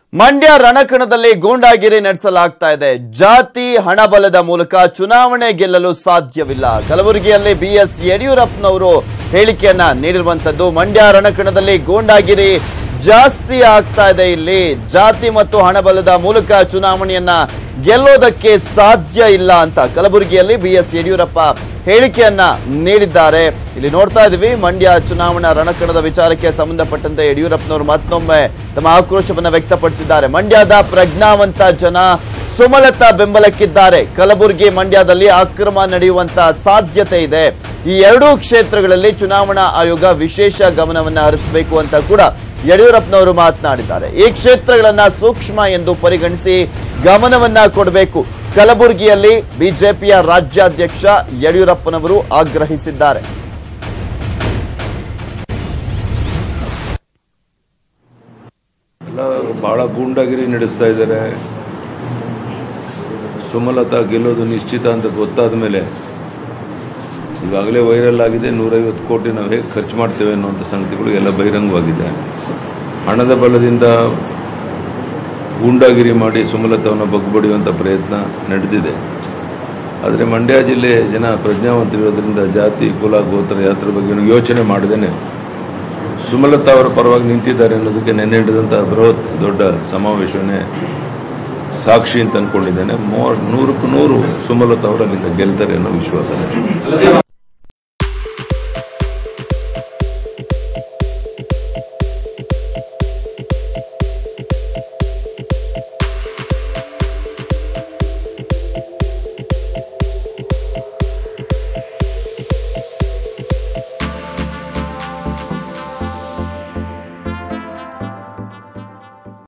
ಮಂಡ್ಯ ರಣಕಣದಲ್ಲಿ ಗೂಂಡಾಗಿರಿ ನಡೆಸಲಾಗ್ತಾ ಇದೆ ಜಾತಿ ಹಣಬಲದ ಮೂಲಕ ಚುನಾವಣೆ ಗೆಲ್ಲಲು ಸಾಧ್ಯವಿಲ್ಲ ಕಲಬುರಗಿಯಲ್ಲಿ ಬಿಎಸ್ ಯಡಿಯೂರಪ್ಪನವರು ಹೇಳಿಕೆಯನ್ನ ನೀಡಿರುವಂತದ್ದು ಮಂಡ್ಯ ರಣಕಣದಲ್ಲಿ ಗೂಂಡಾಗಿರಿ ಜಾಸ್ತಿ ಆಗ್ತಾ ಇದೆ ಇಲ್ಲಿ ಜಾತಿ ಮತ್ತು ಹಣಬಲದ ಮೂಲಕ ಚುನಾವಣೆಯನ್ನ ಗೆಲ್ಲೋದಕ್ಕೆ ಸಾಧ್ಯ ಇಲ್ಲ ಅಂತ ಕಲಬುರಗಿಯಲ್ಲಿ ಬಿಎಸ್ ಯಡಿಯೂರಪ್ಪ ಹೇಳಿಕೆಯನ್ನ ನೀಡಿದ್ದಾರೆ ಇಲ್ಲಿ ನೋಡ್ತಾ ಇದೀವಿ ಮಂಡ್ಯ ಚುನಾವಣಾ ರಣಕಣದ ವಿಚಾರಕ್ಕೆ ಸಂಬಂಧಪಟ್ಟಂತೆ ಯಡಿಯೂರಪ್ಪನವರು ಮತ್ತೊಮ್ಮೆ ತಮ್ಮ ಆಕ್ರೋಶವನ್ನ ವ್ಯಕ್ತಪಡಿಸಿದ್ದಾರೆ ಮಂಡ್ಯದ ಪ್ರಜ್ಞಾವಂತ ಜನ ಸುಮಲತಾ ಬೆಂಬಲಕ್ಕಿದ್ದಾರೆ ಕಲಬುರಗಿ ಮಂಡ್ಯದಲ್ಲಿ ಅಕ್ರಮ ನಡೆಯುವಂತ ಸಾಧ್ಯತೆ ಇದೆ ಈ ಎರಡೂ ಕ್ಷೇತ್ರಗಳಲ್ಲಿ ಚುನಾವಣಾ ಆಯೋಗ ವಿಶೇಷ ಗಮನವನ್ನ ಹರಿಸಬೇಕು ಅಂತ ಕೂಡ ಯಡಿಯೂರಪ್ಪನವರು ಮಾತನಾಡಿದ್ದಾರೆ ಈ ಕ್ಷೇತ್ರಗಳನ್ನ ಸೂಕ್ಷ್ಮ ಎಂದು ಪರಿಗಣಿಸಿ ಗಮನವನ್ನ ಕೊಡಬೇಕು ಕಲಬುರಗಿಯಲ್ಲಿ ಬಿಜೆಪಿಯ ರಾಜ್ಯಾಧ್ಯಕ್ಷ ಯಡಿಯೂರಪ್ಪನವರು ಆಗ್ರಹಿಸಿದ್ದಾರೆ ಎಲ್ಲ ಭಾಳ ಗೂಂಡಾಗಿರಿ ನಡೆಸ್ತಾ ಇದ್ದಾರೆ ಸುಮಲತಾ ಗೆಲ್ಲೋದು ನಿಶ್ಚಿತ ಅಂತ ಗೊತ್ತಾದ ಮೇಲೆ ಈಗಾಗಲೇ ವೈರಲ್ ಆಗಿದೆ ನೂರೈವತ್ತು ಕೋಟಿ ನಾವು ಹೇಗೆ ಖರ್ಚು ಮಾಡ್ತೇವೆ ಅನ್ನುವಂಥ ಸಂಗತಿಗಳು ಎಲ್ಲ ಬಹಿರಂಗವಾಗಿದೆ ಹಣದ ಬಲದಿಂದ ಗೂಂಡಾಗಿರಿ ಮಾಡಿ ಸುಮಲತಾವನ್ನು ಬಗ್ಬಡಿಯುವಂಥ ಪ್ರಯತ್ನ ನಡೆದಿದೆ ಆದರೆ ಮಂಡ್ಯ ಜಿಲ್ಲೆ ಜನ ಪ್ರಜ್ಞಾವಂತರಿರೋದ್ರಿಂದ ಜಾತಿ ಕುಲ ಗೋತ್ರ ಯಾತ್ರ ಬಗ್ಗೆ ಯೋಚನೆ ಮಾಡದೇನೆ ಸುಮಲತಾ ಅವರ ಪರವಾಗಿ ನಿಂತಿದ್ದಾರೆ ಅನ್ನೋದಕ್ಕೆ ನೆನ್ನೆ ನಡೆದಂಥ ಬೃಹತ್ ದೊಡ್ಡ ಸಮಾವೇಶವನ್ನೇ ಸಾಕ್ಷಿ ಅಂತ ಅಂದ್ಕೊಂಡಿದ್ದೇನೆ ಮೋ ನೂರಕ್ಕೂ ನೂರು ಸುಮಲತಾ ಅವರು ಅಲ್ಲಿಂದ ಗೆಲ್ತಾರೆ ಅನ್ನೋ ವಿಶ್ವಾಸ ಇದೆ